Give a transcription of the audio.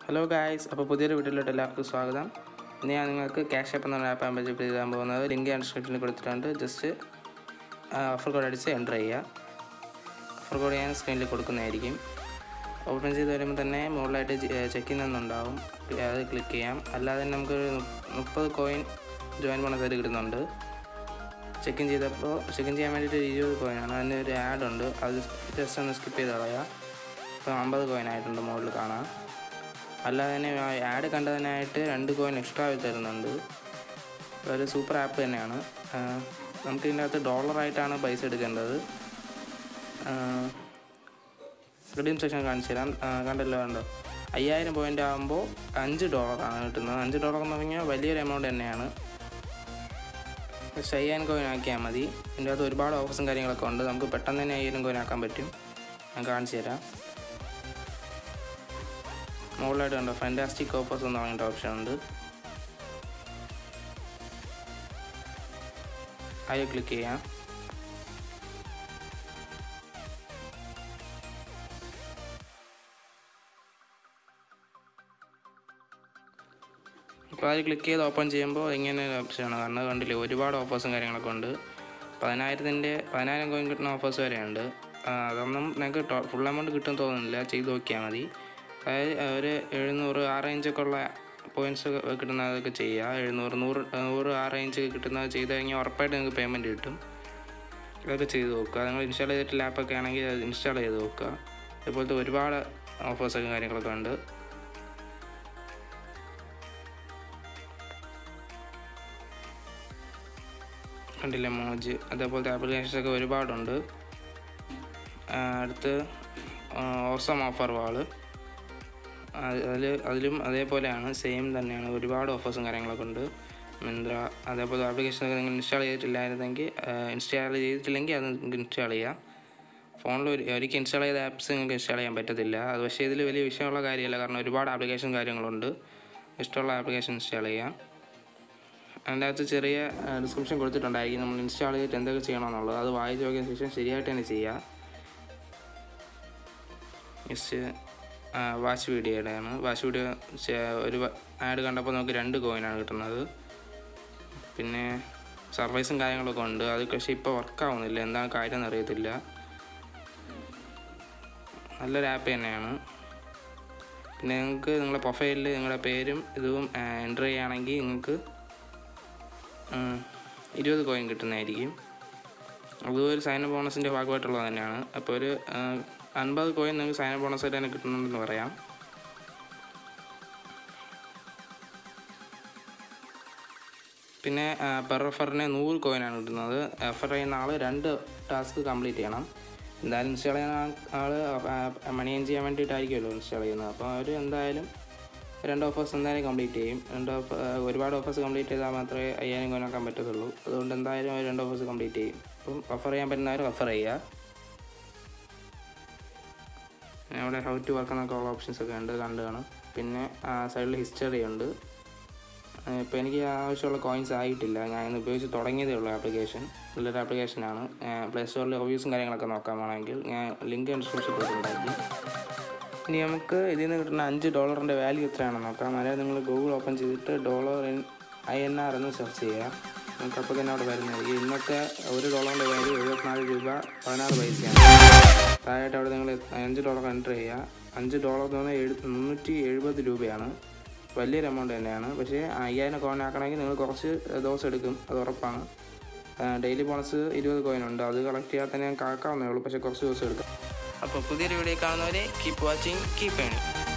hello guys അപ്പോൾ പുതിയൊരു വീഡിയോയിലോട്ട് എല്ലാവർക്കും സ്വാഗതം ഇന്ന് ഞാൻ നിങ്ങൾക്ക് ക്യാഷ് ആപ്പ് എന്ന ആപ്പ് പരിചയപ്പെടുത്താൻ പോകുന്നത് ലിങ്ക് ഡിസ്ക്രിപ്ഷനിൽ കൊടുത്തിട്ടുണ്ട് ജസ്റ്റ് ഓഫർ കോഡ് അടിച്ച് എൻ്റർ ചെയ്യുക ഓഫർ കോഡ് ഞാൻ സ്ക്രീനിൽ കൊടുക്കുന്നതായിരിക്കും ഓപ്പൺ ചെയ്ത് വരുമ്പോൾ തന്നെ മുകളിലായിട്ട് ചെക്ക് ഇൻ എന്നുണ്ടാവും അത് ക്ലിക്ക് ചെയ്യാം അല്ലാതെ തന്നെ നമുക്കൊരു മുപ്പത് കോയിൻ ജോയിൻ ബോണസായിട്ട് കിട്ടുന്നുണ്ട് ചെക്ക് ഇൻ ചെയ്തപ്പോൾ ചെക്ക് ഇൻ ചെയ്യാൻ വേണ്ടിയിട്ട് ഒരു ഇരുപത് കോയിനാണ് അതിന് ഒരു ആഡ് ഉണ്ട് അത് ജസ്റ്റ് ഒന്ന് സ്കിപ്പ് ചെയ്ത് കളയുക ഇപ്പോൾ അമ്പത് കോയിൻ ആയിട്ടുണ്ട് മുകളിൽ കാണാം അല്ലാതെ തന്നെ ആഡ് കണ്ടതിനായിട്ട് രണ്ട് കോയിൻ എക്സ്ട്രാ തരുന്നുണ്ട് ഒരു സൂപ്പർ ആപ്പ് തന്നെയാണ് നമുക്ക് ഇതിൻ്റെ അകത്ത് ഡോളറായിട്ടാണ് പൈസ എടുക്കേണ്ടത് റിഡീം സെക്ഷൻ കാണിച്ചു തരാം കണ്ടല്ലോ കണ്ടോ അയ്യായിരം പോയിൻ്റ് ആകുമ്പോൾ അഞ്ച് ഡോളറാണ് കിട്ടുന്നത് അഞ്ച് ഡോളർ എന്ന് പറഞ്ഞാൽ വലിയൊരു എമൗണ്ട് തന്നെയാണ് ജസ്റ്റ് അയ്യായിരം കോയിൻ ആക്കിയാൽ മതി ഇതിൻ്റെ അകത്ത് ഒരുപാട് ഓഫേഴ്സും കാര്യങ്ങളൊക്കെ ഉണ്ട് നമുക്ക് പെട്ടെന്ന് തന്നെ അയ്യായിരം കോയിൻ ആക്കാൻ പറ്റും ഞാൻ കാണിച്ചു തരാം മുകളിലായിട്ട് കണ്ടോ ഫാൻറ്റാസ്റ്റിക് ഓഫേഴ്സ് എന്ന് പറഞ്ഞിട്ട് ഓപ്ഷൻ ഉണ്ട് അതിൽ ക്ലിക്ക് ചെയ്യാം ഇപ്പോൾ അതിൽ ക്ലിക്ക് ചെയ്ത് ഓപ്പൺ ചെയ്യുമ്പോൾ ഇങ്ങനെ ഒരു ഓപ്ഷനാണ് കാരണം കണ്ടില്ലേ ഒരുപാട് ഓഫേഴ്സും കാര്യങ്ങളൊക്കെ ഉണ്ട് പതിനായിരത്തിൻ്റെ പതിനായിരം കോയിൻ കിട്ടുന്ന ഓഫേഴ്സ് വരെയുണ്ട് അതൊന്നും നിങ്ങൾക്ക് ഫുൾ എമൗണ്ട് കിട്ടും തോന്നുന്നില്ല ചെയ്ത് നോക്കിയാൽ മതി അതായത് ഒരു എഴുന്നൂറ് ആ റേഞ്ചൊക്കെ ഉള്ള പോയിൻറ്റ്സ് കിട്ടുന്നതൊക്കെ ചെയ്യുക എഴുന്നൂറ് നൂറ് നൂറ് ആ റേഞ്ച് കിട്ടുന്നത് ചെയ്ത് കഴിഞ്ഞാൽ ഉറപ്പായിട്ട് നിങ്ങൾക്ക് പേയ്മെൻറ്റ് കിട്ടും ഇതൊക്കെ ചെയ്ത് നോക്കുക നിങ്ങൾ ഇൻസ്റ്റാൾ ചെയ്തിട്ട് ലാപ്പൊക്കെ ആണെങ്കിൽ അത് ഇൻസ്റ്റാൾ ചെയ്ത് നോക്കുക ഇതുപോലത്തെ ഒരുപാട് ഓഫേഴ്സൊക്കെ കാര്യങ്ങളൊക്കെ ഉണ്ട് കണ്ടില്ലേ മോജ് അതേപോലത്തെ ആപ്ലിക്കേഷൻസൊക്കെ ഒരുപാടുണ്ട് അടുത്ത് ഓസം ഓഫർ വാള് അതിൽ അതിലും അതേപോലെയാണ് സെയിം തന്നെയാണ് ഒരുപാട് ഓഫേഴ്സും കാര്യങ്ങളൊക്കെ ഉണ്ട് മിന്ത്ര അതേപോലെ ആപ്ലിക്കേഷനൊക്കെ നിങ്ങൾ ഇൻസ്റ്റാൾ ചെയ്തിട്ടില്ലായിരുന്നെങ്കിൽ ഇൻസ്റ്റാൾ ചെയ്തിട്ടില്ലെങ്കിൽ അത് നിങ്ങൾക്ക് ഇൻസ്റ്റാൾ ചെയ്യാം ഫോണിൽ ഒരു ഒരിക്കൽ ഇൻസ്റ്റാൾ ചെയ്ത ആപ്സ് നിങ്ങൾക്ക് ഇൻസ്റ്റാൾ ചെയ്യാൻ പറ്റത്തില്ല അത് പക്ഷേ ഇതിൽ വലിയ വിഷയമുള്ള കാര്യമല്ല കാരണം ഒരുപാട് ആപ്ലിക്കേഷൻ കാര്യങ്ങളുണ്ട് ഇഷ്ടമുള്ള ആപ്ലിക്കേഷൻ ഇൻസ്റ്റാൾ ചെയ്യാം അതിൻ്റെ അകത്ത് ചെറിയ ഡിസ്ക്രിപ്ഷൻ കൊടുത്തിട്ടുണ്ടായിരിക്കും നമ്മൾ ഇൻസ്റ്റാൾ ചെയ്തിട്ട് എന്തൊക്കെ ചെയ്യണമെന്നുള്ളത് അത് വായിച്ച് നോക്കിയതിന് ശേഷം ശരിയായിട്ട് തന്നെ ചെയ്യുക നെക്സ്റ്റ് വാച്ച് വീഡിയോയുടെയാണ് വാച്ച് വീഡിയോ ഒരു ആഡ് കണ്ടപ്പോൾ നമുക്ക് രണ്ട് കോയിനാണ് കിട്ടുന്നത് പിന്നെ സർവീസും കാര്യങ്ങളൊക്കെ ഉണ്ട് അത് പക്ഷേ ഇപ്പോൾ വർക്കാവുന്നില്ല എന്താണ് കാര്യം എന്നറിയത്തില്ല നല്ലൊരു ആപ്പ് തന്നെയാണ് പിന്നെ നിങ്ങൾക്ക് നിങ്ങളുടെ പ്രൊഫൈലിൽ നിങ്ങളുടെ പേരും ഇതും എൻ്റർ ചെയ്യുകയാണെങ്കിൽ നിങ്ങൾക്ക് ഇരുപത് കോയിൻ കിട്ടുന്നതായിരിക്കും അതും ഒരു സൈൻ ബോണസിൻ്റെ ഭാഗമായിട്ടുള്ളത് തന്നെയാണ് അപ്പോൾ ഒരു അൻപത് കോയിൻ നിങ്ങൾക്ക് സൈൻ ബോണസ് ആയിട്ട് തന്നെ കിട്ടുന്നുണ്ടെന്ന് പറയാം പിന്നെ പെർ റെഫറിന് നൂറ് കോയിനാണ് കിട്ടുന്നത് റെഫർ ചെയ്യുന്ന ആൾ രണ്ട് ടാസ്ക് കംപ്ലീറ്റ് ചെയ്യണം എന്തായാലും ഇൻസ്റ്റാൾ ചെയ്യുന്ന ആൾ മണി ഏൺ ചെയ്യാൻ വേണ്ടിയിട്ടായിരിക്കുമല്ലോ ഇൻസ്റ്റാൾ ചെയ്യുന്നത് അപ്പോൾ അവർ എന്തായാലും രണ്ട് ഓഫേഴ്സ് എന്തായാലും കംപ്ലീറ്റ് ചെയ്യും രണ്ട് ഒരുപാട് ഓഫേഴ്സ് കംപ്ലീറ്റ് ചെയ്താൽ മാത്രമേ അയ്യായിരം കോയിൻ ആക്കാൻ പറ്റത്തുള്ളൂ അതുകൊണ്ട് എന്തായാലും അവർ രണ്ട് ഓഫേഴ്സ് കംപ്ലീറ്റ് ചെയ്യും അപ്പം റെഫർ ചെയ്യാൻ പറ്റുന്നവർ റെഫർ ചെയ്യുക പിന്നെ അവിടെ ഹൗ ടു വർക്ക് എന്നൊക്കെ ഉള്ള ഓപ്ഷൻസ് ഒക്കെ ഉണ്ട് കണ്ടു കാണും പിന്നെ സൈഡിൽ ഹിസ്റ്ററി ഉണ്ട് ഇപ്പോൾ എനിക്ക് ആവശ്യമുള്ള കോയിൻസ് ആയിട്ടില്ല ഞാൻ ഇന്ന് ഉപയോഗിച്ച് തുടങ്ങിയതേ ഉള്ളൂ ആപ്ലിക്കേഷൻ നല്ലൊരു ആപ്ലിക്കേഷനാണ് പ്ലേ സ്റ്റോറിൽ റിവ്യൂസും കാര്യങ്ങളൊക്കെ നോക്കാൻ വേണമെങ്കിൽ ഞാൻ ലിങ്ക് ഡിസ്ക്രിപ്ഷൻ കൊടുത്തിട്ടുണ്ടായിരിക്കും ഇനി നമുക്ക് ഇതിൽ നിന്ന് കിട്ടുന്ന അഞ്ച് ഡോളറിൻ്റെ വാല്യൂ എത്രയാണെന്ന് നോക്കാം അതായത് നിങ്ങൾ ഗൂഗിൾ ഓപ്പൺ ചെയ്തിട്ട് dollar in I N R എന്ന് സെർച്ച് ചെയ്യുക നമുക്ക് അപ്പോൾ തന്നെ അവിടെ വരുന്നതായിരിക്കും ഇന്നത്തെ ഒരു ഡോളറിൻ്റെ വാല്യൂ എഴുപത്തിനാല് രൂപ പതിനാറ് പൈസയാണ് താഴായിട്ട് അവിടെ നിങ്ങൾ അഞ്ച് ഡോളർ എൻ്റർ ചെയ്യുക അഞ്ച് ഡോളർ എന്ന് പറഞ്ഞാൽ എഴു മുന്നൂറ്റി എഴുപത് രൂപയാണ് വലിയൊരു എമൗണ്ട് തന്നെയാണ് പക്ഷേ അയ്യായിരം കോയിൻ ആക്കണമെങ്കിൽ നിങ്ങൾ കുറച്ച് ദിവസം എടുക്കും അത് ഉറപ്പാണ് ഡെയിലി ബോണസ് ഇരുപത് കോയിൻ ഉണ്ട് അത് കളക്ട് ചെയ്യാൻ തന്നെ ഞാൻ കാക്കാവുന്നേ ഉള്ളൂ പക്ഷേ കുറച്ച് ദിവസം എടുക്കും അപ്പോൾ പുതിയൊരു വീഡിയോ കാണുന്നവരെ കീപ്പ് വാച്ചിങ് കീപ്പ് ഏണിങ്